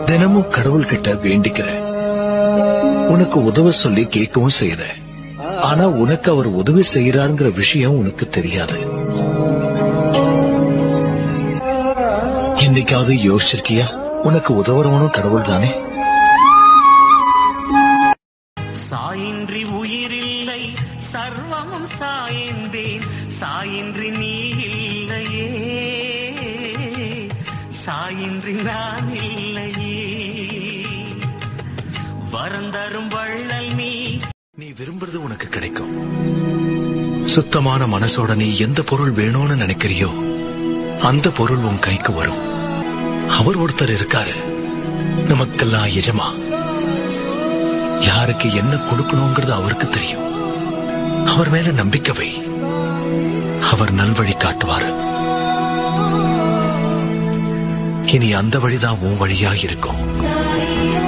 தினமும் கடவுள் கிட்ட வேண்டிக்கிறேன் உனக்கு உதவ சொல்லி கேட்கவும் செய்யறேன் ஆனா உனக்கு அவர் உதவி செய்யறாருங்கிற விஷயம் உனக்கு தெரியாது என்னைக்காவது யோசிச்சிருக்கியா உனக்கு உதவுறவனும் கடவுள் தானே சாயின்றி உயிரில்லை சர்வமும் சாயந்தேன் சாயின்றி நீ இல்லையே சாயின்றி நான் இல்லையே வரந்தரும் வள்ளல் நீ நீ விரும்புறது உனக்கு கிடைக்கும் சுத்தமான மனசோட நீ எந்த பொருள் வேணும்னு நினைக்கிறியோ அந்த பொருள் உன் கைக்கு வரும் அவர் ஒருத்தர் இருக்காரு நமக்கெல்லாம் எஜமா யாருக்கு என்ன கொடுக்கணுங்கிறது அவருக்கு தெரியும் அவர் மேல நம்பிக்கை வை அவர் நல்வழி காட்டுவாரு இனி அந்த வழிதான் உன் வழியா இருக்கும்